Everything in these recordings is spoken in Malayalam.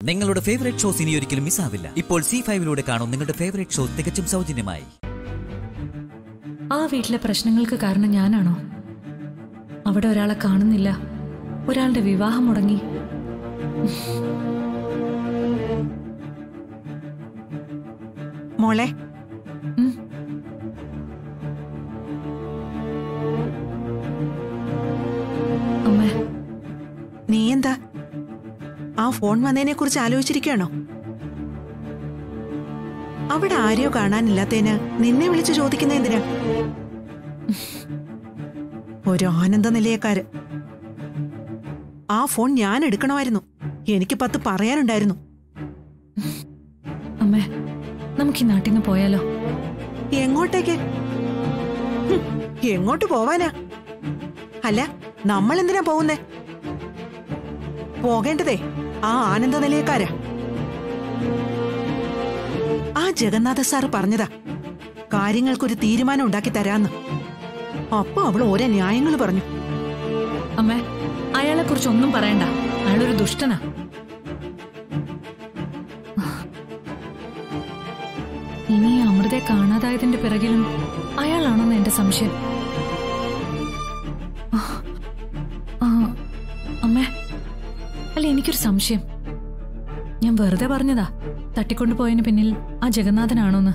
നിങ്ങളുടെ ഫേവറേറ്റ് ഷോസ് ഇനി ഒരിക്കലും മിസ്സാവില്ല ഇപ്പോൾ സി ഫൈവിലൂടെ കാണും നിങ്ങളുടെ ഫേവറേറ്റ് ഷോ തികച്ചും സൗജന്യമായി ആ വീട്ടിലെ പ്രശ്നങ്ങൾക്ക് കാരണം ഞാനാണോ അവിടെ ഒരാളെ കാണുന്നില്ല ഒരാളുടെ വിവാഹം മുടങ്ങി മോളെ ഉം. അമ്മേ നീ എന്താ ആ ഫോൺ വന്നതിനെ കുറിച്ച് ആലോചിച്ചിരിക്കുകയാണോ അവിടെ ആരെയോ കാണാനില്ലാത്തതിന് നിന്നെ വിളിച്ചു ചോദിക്കുന്ന എന്തിനാ ഒരു ആനന്ദ നിലയക്കാര് ആ ഫോൺ ഞാൻ എടുക്കണമായിരുന്നു എനിക്ക് പത്ത് പറയാനുണ്ടായിരുന്നു അമ്മേ നമുക്ക് ഈ നാട്ടിൽ നിന്ന് പോയാലോ എങ്ങോട്ടേക്ക് ഹും, എങ്ങോട്ട് പോവാനാ അല്ല നമ്മൾ എന്തിനാ പോകുന്നേ പോകേണ്ടതേ ആ ആനന്ദ നിലയക്കാരാ ആ ജഗന്നാഥ സാറ് പറഞ്ഞതാ കാര്യങ്ങൾക്കൊരു തീരുമാനം ഉണ്ടാക്കി തരാന്ന് അപ്പൊ അവൾ ഓരോ ന്യായങ്ങൾ പറഞ്ഞു അമ്മേ അയാളെ കുറിച്ച് ഒന്നും പറയണ്ട അയാളൊരു ദുഷ്ടനാ ഇനി ഈ അമൃതയെ കാണാതായതിന്റെ പിറകിലും അയാളാണോന്ന് എന്റെ സംശയം ആ, ആ, അമ്മേ അല്ല എനിക്കൊരു സംശയം ഞാൻ വെറുതെ പറഞ്ഞതാ തട്ടിക്കൊണ്ടു പോയതിന് പിന്നിൽ ആ ജഗന്നാഥനാണോന്ന്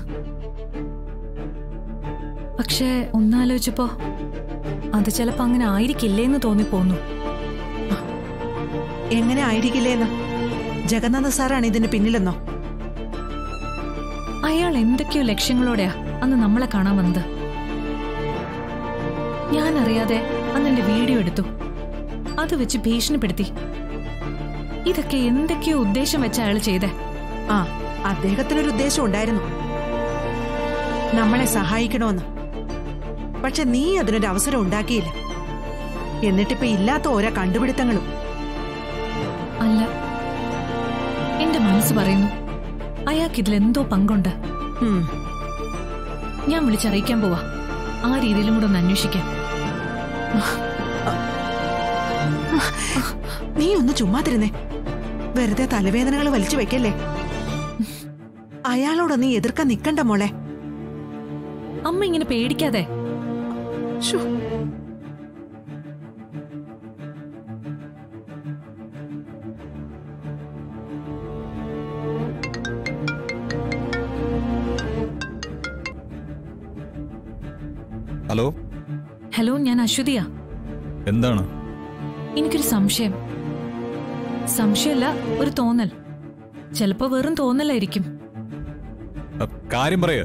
പക്ഷേ ഒന്നാലോചിച്ചപ്പോ അത് ചിലപ്പോ അങ്ങനെ ആയിരിക്കില്ലേന്ന് തോന്നിപ്പോന്നു എങ്ങനെ ആയിരിക്കില്ലേന്ന് ജഗന്നാഥ സാറാണ് ഇതിന് പിന്നിലെന്നോ അയാൾ എന്തൊക്കെയോ ലക്ഷ്യങ്ങളോടെയാ അന്ന് നമ്മളെ കാണാൻ വന്നത് ഞാൻ അറിയാതെ അന്ന് എന്റെ വീഡിയോ എടുത്തു അത് വെച്ച് ഭീഷണിപ്പെടുത്തി ഇതൊക്കെ എന്തൊക്കെയോ ഉദ്ദേശം വെച്ച അയാൾ ചെയ്തേ ആ അദ്ദേഹത്തിനൊരു ഉദ്ദേശം ഉണ്ടായിരുന്നു നമ്മളെ സഹായിക്കണമെന്ന് പക്ഷെ നീ അതിനൊരു അവസരം ഉണ്ടാക്കിയില്ല എന്നിട്ടിപ്പോ ഇല്ലാത്ത ഓരോ കണ്ടുപിടുത്തങ്ങളും അല്ല എന്റെ മനസ്സ് പറയുന്നു അയാൾക്ക് ഇതിലെന്തോ പങ്കുണ്ട് ഉം, ഞാൻ വിളിച്ചറിയിക്കാൻ പോവാ ആ രീതിയിലും കൂടെ ഒന്ന് അന്വേഷിക്കാം നീ ഒന്ന് ചുമ്മാതിരുന്നേ വെറുതെ തലവേദനകൾ വലിച്ചു വെക്കല്ലേ അയാളോട് നീ എതിർക്കാൻ നിക്കണ്ട മോളെ അമ്മ ഇങ്ങനെ പേടിക്കാതെ ശ്ശോ. ഹലോ ഹലോ ഞാൻ അശ്വതിയാ എന്താണ് എനിക്കൊരു സംശയം സംശയമല്ല ഒരു തോന്നൽ ചിലപ്പോ വെറും തോന്നലായിരിക്കും അ, കാര്യം പറയ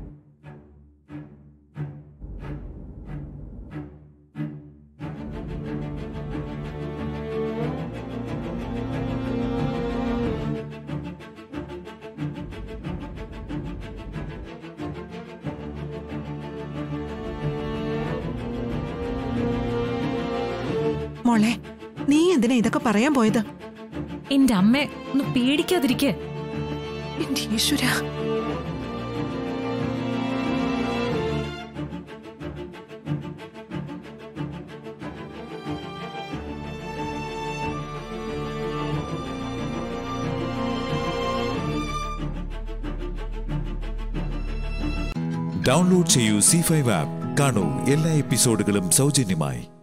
മോളെ നീ എന്തിനാ ഇതൊക്കെ പറയാൻ പോയത് എന്റെ അമ്മ ഒന്ന് പേടിക്കാതിരിക്കെ എന്റെ ഈശ്വര ഡൗൺലോഡ് ചെയ്യൂ സി ഫൈവ് ആപ്പ് കാണൂ എല്ലാ എപ്പിസോഡുകളും സൗജന്യമായി